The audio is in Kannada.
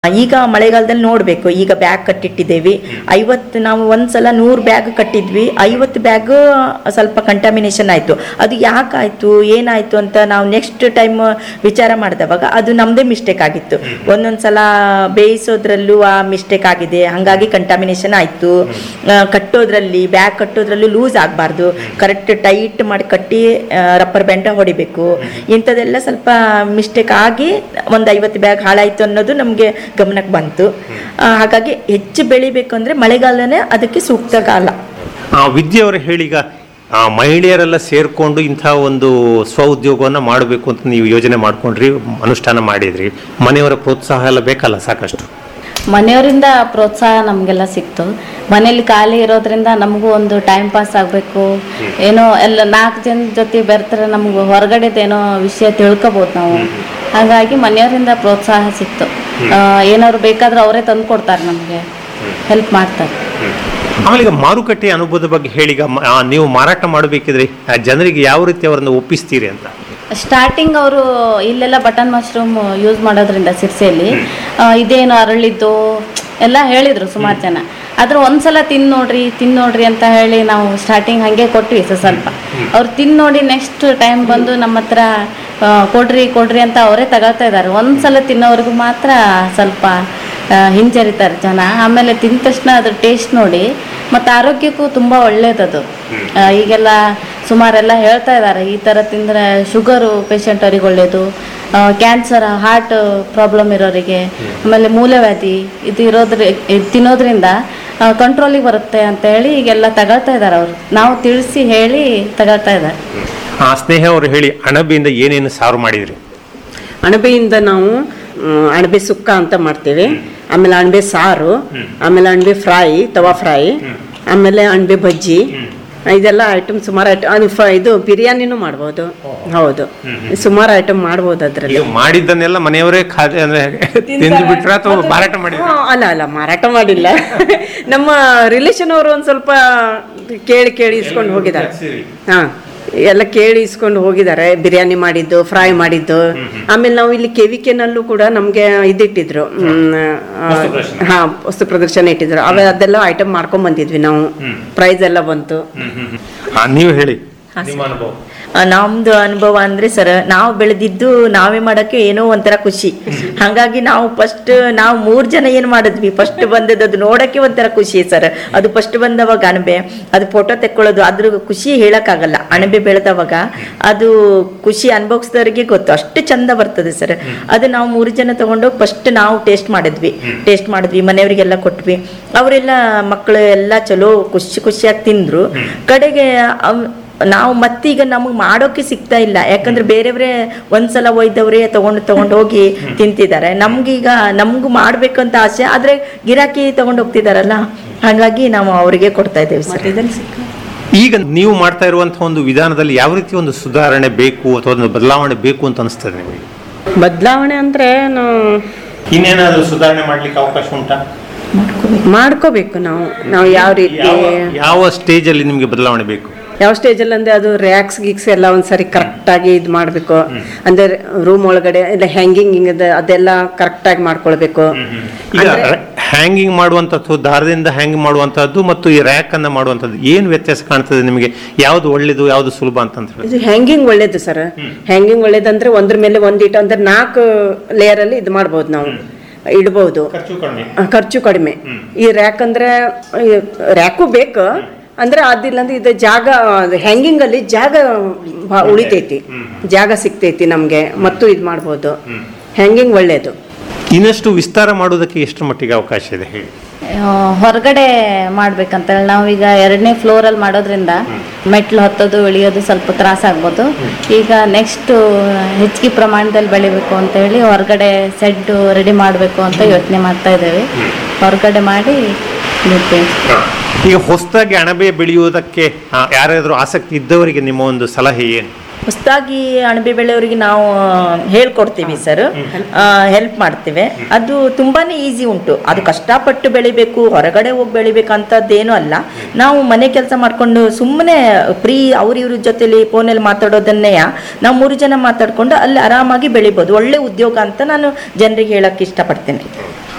ಈಗ ಮಳೆಗಾಲದಲ್ಲಿ ನೋಡಬೇಕು ಈಗ ಬ್ಯಾಗ್ ಕಟ್ಟಿಟ್ಟಿದ್ದೇವೆ ಐವತ್ತು ನಾವು ಒಂದ್ಸಲ ನೂರು ಬ್ಯಾಗ್ ಕಟ್ಟಿದ್ವಿ ಐವತ್ತು ಬ್ಯಾಗ್ ಸ್ವಲ್ಪ ಕಂಟಾಮಿನೇಷನ್ ಆಯಿತು ಅದು ಯಾಕಾಯಿತು ಏನಾಯಿತು ಅಂತ ನಾವು ನೆಕ್ಸ್ಟ್ ಟೈಮ್ ವಿಚಾರ ಮಾಡಿದವಾಗ ಅದು ನಮ್ಮದೇ ಮಿಸ್ಟೇಕ್ ಆಗಿತ್ತು ಒಂದೊಂದು ಸಲ ಬೇಯಿಸೋದ್ರಲ್ಲೂ ಆ ಮಿಸ್ಟೇಕ್ ಆಗಿದೆ ಹಾಗಾಗಿ ಕಂಟಾಮಿನೇಷನ್ ಆಯಿತು ಕಟ್ಟೋದ್ರಲ್ಲಿ ಬ್ಯಾಗ್ ಕಟ್ಟೋದ್ರಲ್ಲೂ ಲೂಸ್ ಆಗಬಾರ್ದು ಕರೆಕ್ಟ್ ಟೈಟ್ ಮಾಡಿ ಕಟ್ಟಿ ರಬ್ಬರ್ ಬ್ಯಾಂಡ ಹೊಡಿಬೇಕು ಇಂಥದ್ದೆಲ್ಲ ಸ್ವಲ್ಪ ಮಿಸ್ಟೇಕ್ ಆಗಿ ಒಂದು ಐವತ್ತು ಬ್ಯಾಗ್ ಹಾಳಾಯಿತು ಅನ್ನೋದು ನಮಗೆ ಗಮನಕ್ಕೆ ಬಂತು ಆ, ಹಾಗಾಗಿ ಹೆಚ್ಚು ಬೆಳಿಬೇಕು ಅಂದರೆ ಮಳೆಗಾಲನೇ ಅದಕ್ಕೆ ಸೂಕ್ತ ಕಾಲ ಆ, ವಿದ್ಯೆ ಅವರು ಹೇಳೀಗ ಆ, ಮಹಿಳೆಯರೆಲ್ಲ ಸೇರ್ಕೊಂಡು ಇಂಥ ಒಂದು ಸ್ವ ಉದ್ಯೋಗವನ್ನು ಮಾಡಬೇಕು ಅಂತ ನೀವು ಯೋಜನೆ ಮಾಡ್ಕೊಂಡ್ರಿ ಅನುಷ್ಠಾನ ಮಾಡಿದ್ರಿ ಮನೆಯವರ ಪ್ರೋತ್ಸಾಹ ಎಲ್ಲ ಬೇಕಲ್ಲ ಸಾಕಷ್ಟು ಮನೆಯವರಿಂದ ಪ್ರೋತ್ಸಾಹ ನಮಗೆಲ್ಲ ಸಿಕ್ತು ಮನೇಲಿ ಖಾಲಿ ಇರೋದ್ರಿಂದ ನಮಗೂ ಒಂದು ಟೈಮ್ ಪಾಸ್ ಆಗಬೇಕು ಏನೋ ಎಲ್ಲ ನಾಲ್ಕು ಜನ ಜೊತೆ ಬೆರ್ತಾರೆ ನಮ್ಗೆ ಹೊರಗಡೆದೇನೋ ವಿಷಯ ತಿಳ್ಕೊಬೋದು ನಾವು ಹಾಗಾಗಿ ಮನೆಯವರಿಂದ ಪ್ರೋತ್ಸಾಹ ಸಿಕ್ತು ಆ, ಏನಾದ್ರು ಬೇಕಾದ್ರೆ ಅವರೇ ತಂದು ಕೊಡ್ತಾರೆ ನಮಗೆ ಹೆಲ್ಪ್ ಮಾಡ್ತಾರೆ ಆಮೇಲೆ ಈಗ ಮಾರುಕಟ್ಟೆ ಅನುಭವದ ಬಗ್ಗೆ ಹೇಳೀಗ ಮ- ಆ, ನೀವು ಮಾರಾಟ ಮಾಡಬೇಕಿದ್ರೆ ಆ ಜನರಿಗೆ ಯಾವ ರೀತಿ ಅವರನ್ನು ಒಪ್ಪಿಸ್ತೀರಿ ಅಂತ ಸ್ಟಾರ್ಟಿಂಗ್ ಅವರು ಇಲ್ಲೆಲ್ಲ ಬಟನ್ ಮಶ್ರೂಮ್ ಯೂಸ್ ಮಾಡೋದ್ರಿಂದ ಸಿರ್ಸೆಯಲ್ಲಿ ಆ, ಇದೇನು ಅರಳಿದ್ದು ಎಲ್ಲ ಹೇಳಿದರು ಸುಮಾರು ಜನ ಆದ್ರೆ ಒಂದ್ಸಲ ತಿಂದು ನೋಡ್ರಿ ತಿಂದು ನೋಡ್ರಿ ಅಂತ ಹೇಳಿ ನಾವು ಸ್ಟಾರ್ಟಿಂಗ್ ಹಾಗೆ ಕೊಟ್ವಿ ಸ ಸ್ವಲ್ಪ ಅವ್ರು ತಿಂದು ನೋಡಿ ನೆಕ್ಸ್ಟ್ ಟೈಮ್ ಬಂದು ನಮ್ಮ ಹತ್ರ ಆ, ಕೊಡ್ರಿ ಕೊಡ್ರಿ ಅಂತ ಅವರೇ ತಗೊಳ್ತಾ ಇದ್ದಾರೆ ಒಂದ್ಸಲ ತಿನ್ನೋರ್ಗು ಮಾತ್ರ ಸ್ವಲ್ಪ ಆ, ಹಿಂಜರಿತಾರೆ ಜನ ಆಮೇಲೆ ತಿಂದ ತಕ್ಷಣ ಅದ್ರ ಟೇಸ್ಟ್ ನೋಡಿ ಮತ್ತು ಆರೋಗ್ಯಕ್ಕೂ ತುಂಬ ಒಳ್ಳೇದದು ಆ, ಈಗೆಲ್ಲ ಸುಮಾರೆಲ್ಲ ಹೇಳ್ತಾ ಇದ್ದಾರೆ ಈ ಥರ ತಿಂದರೆ ಶುಗರು ಪೇಷಂಟ್ ಅವ್ರಿಗೆ ಒಳ್ಳೆಯದು ಕ್ಯಾನ್ಸರ್ ಹಾರ್ಟ್ ಪ್ರಾಬ್ಲಮ್ ಇರೋರಿಗೆ ಆಮೇಲೆ ಮೂಲವ್ಯಾಧಿ ಇದು ಇರೋದ್ರ ಇದು ತಿನ್ನೋದ್ರಿಂದ ಕಂಟ್ರೋಲಿಗೆ ಬರುತ್ತೆ ಅಂತ ಹೇಳಿ ಈಗೆಲ್ಲ ತಗೊಳ್ತಾ ಇದ್ದಾರೆ ಅವರು ನಾವು ತಿಳಿಸಿ ಹೇಳಿ ತಗೊಳ್ತಾ ಇದ್ದಾರೆ ಆ ಸ್ನೇಹ ಅವರು ಹೇಳಿ ಅಣಬೆಯಿಂದ ಏನೇನು ಸಾರು ಮಾಡಿದ್ರಿ ಅಣಬೆಯಿಂದ ನಾವು ಮ್, ಅಣಬೆ ಸುಕ್ಕ ಅಂತ ಮಾಡ್ತೇವೆ ಆಮೇಲೆ ಅಣಬೆ ಸಾರು ಆಮೇಲೆ ಅಣಬೆ ಫ್ರೈ ತವಾ ಫ್ರೈ ಆಮೇಲೆ ಅಣಬೆ ಬಜ್ಜಿ ಇದೆಲ್ಲ ಐಟಮ್ ಸುಮಾರು ಐಟಮ್ ಇದು ಬಿರಿಯಾನಿನೂ ಮಾಡ್ಬೋದು ಹೌದು ಸುಮಾರು ಐಟಮ್ ಮಾಡ್ಬೋದು ಅದರಲ್ಲಿ ಈಗ ಮಾಡಿದ್ದನ್ನೆಲ್ಲ ಮನೆಯವರೇ ಖಾದ್ಯ ಅಂದ್ರೆ ತಿಂದು ಬಿಟ್ರ ಅಥವಾ ಮಾರಾಟ ಮಾಡಿದ್ರ ಅಲ್ಲ ಅಲ್ಲ ಮಾರಾಟ ಮಾಡಿಲ್ಲ ನಮ್ಮ ರಿಲೇಷನ್ ಅವರು ಒಂದು ಸ್ವಲ್ಪ ಕೇಳಿ ಕೇಳಿ ಇಸ್ಕೊಂಡು ಹೋಗಿದ್ದಾರೆ ಹಾ ಎಲ್ಲ ಕೇಳಿ ಇಸ್ಕೊಂಡು ಹೋಗಿದ್ದಾರೆ ಬಿರಿಯಾನಿ ಮಾಡಿದ್ದು ಫ್ರೈ ಮಾಡಿದ್ದು ಆಮೇಲೆ ನಾವು ಇಲ್ಲಿ ಕೆವಿಕೆನಲ್ಲೂ ಕೂಡ ನಮಗೆ ಇದಿಟ್ಟಿದ್ರು ಹ್ಮ್, ಆ, ಹಾ ವಸ್ತು ಪ್ರದರ್ಶನ ಇಟ್ಟಿದ್ರು ಅವ ಅದೆಲ್ಲ ಐಟಮ್ ಮಾಡ್ಕೊಂಡ್ ಬಂದಿದ್ವಿ ನಾವು ಪ್ರೈಸ್ ಎಲ್ಲ ಬಂತು ಆ, ನೀವು ಹೇಳಿ ನಿಮ್ಮ ಅನುಭವ ಆ, ನಮ್ದು ಅನುಭವ ಅಂದ್ರೆ ಸರ್ ನಾವು ಬೆಳೆದಿದ್ದು ನಾವೇ ಮಾಡಕ್ಕೆ ಏನೋ ಒಂಥರ ಖುಷಿ ಹಾಗಾಗಿ ನಾವು ಫಸ್ಟ್ ನಾವು ಮೂರ್ ಜನ ಏನ್ ಮಾಡಿದ್ವಿ ಫಸ್ಟ್ ಬಂದದ್ದು ಅದು ನೋಡಕ್ಕೆ ಒಂಥರ ಖುಷಿ ಸರ್ ಅದು ಫಸ್ಟ್ ಬಂದವಾಗ ಅಣಬೆ ಅದು ಫೋಟೋ ತೆಕ್ಕೊಳ್ಳೋದು ಅದ್ರ ಖುಷಿ ಹೇಳಕ್ಕಾಗಲ್ಲ ಅಣಬೆ ಬೆಳೆದವಾಗ ಅದು ಖುಷಿ ಅನುಭವಿಸಿದವರಿಗೆ ಗೊತ್ತು ಅಷ್ಟು ಚಂದ ಬರ್ತದೆ ಸರ್ ಅದು ನಾವು ಮೂರು ಜನ ತಗೊಂಡೋಗಿ ಫಸ್ಟ್ ನಾವು ಟೇಸ್ಟ್ ಮಾಡಿದ್ವಿ ಟೇಸ್ಟ್ ಮಾಡಿದ್ವಿ ಮನೆಯವರಿಗೆಲ್ಲ ಕೊಟ್ವಿ ಅವರೆಲ್ಲ ಮಕ್ಕಳು ಎಲ್ಲ ಚಲೋ ಖುಷಿ ಖುಷಿಯಾಗಿ ತಿಂದ್ರು ಕಡೆಗೆ ಅವ್- ನಾವು ಮತ್ತೀಗ ನಮಗೆ ಮಾಡೋಕೆ ಸಿಗ್ತಾ ಇಲ್ಲ ಯಾಕಂದ್ರೆ ಬೇರೆಯವರೇ ಒಂದ್ಸಲ ಒಯ್ದವ್ರೆ ತಗೊಂಡು ತಗೊಂಡು ಹೋಗಿ ತಿಂತಿದ್ದಾರೆ ನಮ್ಗೀಗ ನಮಗೂ ಮಾಡ್ಬೇಕಂತ ಆಸೆ ಆದ್ರೆ ಗಿರಾಕಿ ತಗೊಂಡು ಹೋಗ್ತಿದಾರಲ್ಲ ಹಾಗಾಗಿ ನಾವು ಅವರಿಗೆ ಕೊಡ್ತಾ ಇದ್ದೇವೆ ಸರ್ ಈಗ ನೀವು ಮಾಡ್ತಾ ಇರುವಂತಹ ಒಂದು ವಿಧಾನದಲ್ಲಿ ಯಾವ ರೀತಿ ಒಂದು ಸುಧಾರಣೆ ಬೇಕು ಅಥವಾ ಒಂದು ಬದಲಾವಣೆ ಬೇಕು ಅಂತ ಅನಿಸ್ತದೆ ನಿಮಗೆ ಬದಲಾವಣೆ ಅಂದ್ರೆ ನಾವು ಇನ್ನೇನಾದ್ರೂ ಸುಧಾರಣೆ ಮಾಡ್ಲಿಕ್ಕೆ ಅವಕಾಶ ಉಂಟಾ ಮಾಡ್ಕೋಬೇಕು ನಾವು ನಾವು ಯಾವ ರೀತಿ ಯಾವ- ಯಾವ ಸ್ಟೇಜ್ ಅಲ್ಲಿ ನಿಮಗೆ ಬದಲಾವಣೆ ಬೇಕು ಯಾವ ಸ್ಟೇಜಲ್ಲಿ ಅಂದ್ರೆ ಅದು ರ್ಯಾಕ್ಸ್ ಗಿಕ್ಸ್ ಎಲ್ಲ ಒಂದ್ಸರಿ ಕರೆಕ್ಟ್ ಆಗಿ ಇದು ಮಾಡಬೇಕು ಅಂದ್ರೆ ರೂಮ್ ಒಳಗಡೆ ಇಲ್ಲ ಹ್ಯಾಂಗಿಂಗ್ ಅದೆಲ್ಲ ಕರೆಕ್ಟ್ ಆಗಿ ಮಾಡ್ಕೊಳ್ಬೇಕು ಈಗ ಹ್ಯಾಂಗಿಂಗ್ ಮಾಡುವಂಥದ್ದು ದಾರದಿಂದ ಹ್ಯಾಂಗ್ ಮಾಡುವಂತಹದ್ದು ಮತ್ತು ಈ ರ್ಯಾಕ್ ಅನ್ನ ಮಾಡುವಂಥದ್ದು ಏನು ವ್ಯತ್ಯಾಸ ಕಾಣ್ತದೆ ನಿಮಗೆ ಯಾವ್ದು ಒಳ್ಳೇದು ಯಾವ್ದು ಸುಲಭ ಅಂತ ಹೇಳಿ ಇದು ಹ್ಯಾಂಗಿಂಗ್ ಒಳ್ಳೇದು ಸರ್ ಹ್ಯಾಂಗಿಂಗ್ ಒಳ್ಳೇದಂದ್ರೆ ಒಂದ್ರ ಮೇಲೆ ಒಂದಿಟ್ಟು ಅಂದ್ರೆ ನಾಲ್ಕು ಲೇಯರ್ ಅಲ್ಲಿ ಇದು ಮಾಡ್ಬೋದು ನಾವು ಇಡ್ಬೋದು ಖರ್ಚು ಕಡಿಮೆ ಆ, ಖರ್ಚು ಕಡಿಮೆ ಈ ರ್ಯಾಕ್ ಅಂದ್ರೆ ರ್ಯಾಕು ಬೇಕು ಅಂದ್ರೆ ಅದಿಲ್ಲ ಅಂದ್ರೆ ಇದು ಜಾಗ ಹ್ಯಾಂಗಿಂಗ್ ಅಲ್ಲಿ ಜಾಗ ಬಾ- ಉಳಿತೈತಿ ಜಾಗ ಸಿಗ್ತೈತಿ ನಮ್ಗೆ ಮತ್ತು ಇದು ಮಾಡ್ಬೋದು ಹ್ಯಾಂಗಿಂಗ್ ಒಳ್ಳೇದು ಇನ್ನಷ್ಟು ವಿಸ್ತಾರ ಮಾಡೋದಕ್ಕೆ ಎಷ್ಟು ಮಟ್ಟಿಗೆ ಅವಕಾಶ ಇದೆ ಹೇಳಿ ಆ, ಹೊರಗಡೆ ಮಾಡ್ಬೇಕಂತೇಳಿ ನಾವೀಗ ಎರಡನೇ ಫ್ಲೋರಲ್ಲಿ ಮಾಡೋದ್ರಿಂದ ಮೆಟ್ಲು ಹತ್ತೋದು ಇಳಿಯೋದು ಸ್ವಲ್ಪ ತ್ರಾಸ ಆಗ್ಬೋದು ಈಗ ನೆಕ್ಸ್ಟ್ ಹೆಚ್ಚಿಗೆ ಪ್ರಮಾಣದಲ್ಲಿ ಬೆಳಿಬೇಕು ಅಂತ ಹೇಳಿ ಹೊರಗಡೆ ಸೆಡ್ ರೆಡಿ ಮಾಡಬೇಕು ಅಂತ ಯೋಚನೆ ಮಾಡ್ತಾ ಇದ್ದೇವೆ ಹೊರಗಡೆ ಮಾಡಿ ಬಿಡ್ತೇವೆ ಈಗ ಹೊಸದಾಗಿ ಅಣಬೆ ಬೆಳೆಯುವುದಕ್ಕೆ ಆ, ಯಾರಾದ್ರೂ ಆಸಕ್ತಿ ಇದ್ದವರಿಗೆ ನಿಮ್ಮ ಒಂದು ಸಲಹೆ ಏನು ಹೊಸದಾಗಿ ಅಣಬೆ ಬೆಳೆಯವರಿಗೆ ನಾವು ಹೇಳ್ಕೊಡ್ತೀವಿ ಸರ್ ಹೆಲ್ಪ್ ಮಾಡ್ತೇವೆ ಅದು ತುಂಬಾನೇ ಈಸಿ ಉಂಟು ಅದು ಕಷ್ಟಪಟ್ಟು ಬೆಳಿಬೇಕು ಹೊರಗಡೆ ಹೋಗಿ ಬೆಳಿಬೇಕಂತದ್ದೇನೂ ಅಲ್ಲ ನಾವು ಮನೆ ಕೆಲಸ ಮಾಡ್ಕೊಂಡು ಸುಮ್ಮನೆ ಫ್ರೀ ಅವ್ರ ಇವ್ರ ಜೊತೆಲಿ ಫೋನಲ್ಲಿ ಮಾತಾಡೋದನ್ನೇ ನಾವು ಮೂರು ಜನ ಮಾತಾಡ್ಕೊಂಡು ಅಲ್ಲಿ ಆರಾಮಾಗಿ ಬೆಳಿಬೋದು ಒಳ್ಳೆ ಉದ್ಯೋಗ ಅಂತ ನಾನು ಜನರಿಗೆ ಹೇಳಕ್ಕೆ ಇಷ್ಟಪಡ್ತೇನೆ